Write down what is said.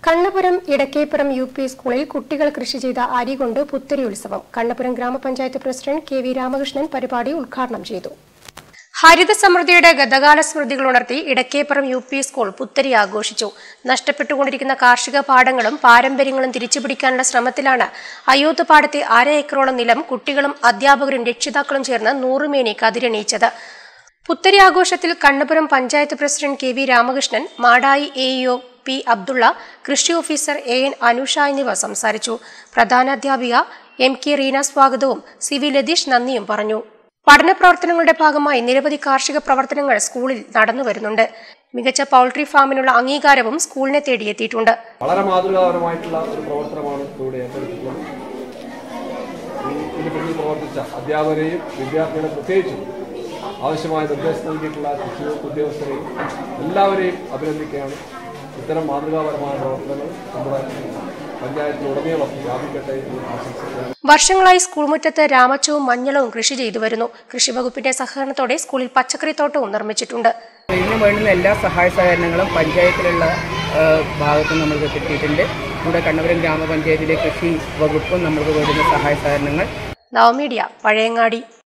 Kannapuram ഇടക്കേപ്പുറം U P സ്കൂളിൽ കുട്ടികൾ കൃഷി ചെയ്ത അരി കൊണ്ട് പുത്തരി ഉത്സവം കണ്ണപുരം ഗ്രാമപഞ്ചായത്ത് പ്രസിഡന്റ് കെ വി രാമകൃഷ്ണൻ പരിപാടി ഉദ്ഘാടനം ചെയ്തു ഹരിത സമൃദ്ധിയുടെ ഗതകാല സ്മൃതികൾ ഉണർത്തി ഇടക്കേപ്പുറം യു പി സ്കൂൾ പുത്തരി ആഘോഷിച്ചു നഷ്ടപ്പെട്ടുകൊണ്ടിരിക്കുന്ന കാർഷിക പാടങ്ങളും പാരമ്പര്യങ്ങളും തിരിച്ചുപിടിക്കാനുള്ള ശ്രമത്തിലാണ് അയ്യോത്ത് പാടത്തെ അര ഏക്കറോളം നിലം കുട്ടികളും അധ്യാപകരും രക്ഷിതാക്കളും ചേർന്ന് നൂറുമേനി കതിരണിയിച്ചത് പുത്തരി ആഘോഷത്തിൽ Kannapuram panchayat president K V Ramakrishnan Madayi A EO P Abdulla കൃഷി ഓഫീസർ എ എൻ അനുഷ എന്നിവർ സംസാരിച്ചു പ്രധാനാധ്യാപിക എം കെ റീന സ്വാഗതവും സി വി ലതീഷ് നന്ദിയും പറഞ്ഞു പഠന പ്രവർത്തനങ്ങളുടെ ഭാഗമായി നിരവധി കാർഷിക പ്രവർത്തനങ്ങൾ സ്കൂളിൽ നടന്നു വരുന്നുണ്ട് മികച്ച പൗൾട്രി ഫാമിനുള്ള അംഗീകാരവും സ്കൂളിനെ തേടിയെത്തിയിട്ടുണ്ട് വളരെ മാതൃകാപരമായിട്ടുള്ള ഒരു പ്രവർത്തനമാണ് ഇവിടെ ഏറ്റെടുത്തിട്ടുള്ളത് ഈ- ഇതിന് പിന്നിൽ പ്രവർത്തിച്ച അധ്യാപകരെയും വിദ്യാർത്ഥികളെ പ്രത്യേകിച്ചും ആവശ്യമായ നിർദ്ദേശം നൽകിയിട്ടുള്ള കൃഷി വകുപ്പ് ഉദ്യോഗസ്ഥരെയും എല്ലാവരെയും അഭിനന്ദിക്കുകയാണ് ഇത്തരം മാതൃകാപരമായ പ്രവർത്തനങ്ങൾ നമ്മുടെ പഞ്ചായത്തിലുടനീളം വ്യാപിക്കട്ടെ എന്ന് ആശംസിക്കുകയാണ് വർഷങ്ങളായി സ്കൂൾ മുറ്റത്ത് രാമച്ചവും മഞ്ഞളവും കൃഷി ചെയ്തു വരുന്നു കൃഷിവകുപ്പിന്റെ സഹകരണത്തോടെ സ്കൂളിൽ പച്ചക്കറിത്തോട്ടവും നിർമ്മിച്ചിട്ടുണ്ട് ഇതിന് വേണ്ടുന്ന എല്ലാ സഹായ സഹകരണങ്ങളും പഞ്ചായത്തിലുള്ള ആ, ഭാഗത്തും നമ്മൾക്ക് കിട്ടിയിട്ടുണ്ട് ഇവിടെ കണ്ണപുരം ഗ്രാമപഞ്ചായത്തിലെ കൃഷി വകുപ്പും നമ്മൾക്ക് വേണ്ടുന്ന സഹായ സഹകരണങ്ങൾ നവമീഡിയ പഴയങ്ങാടി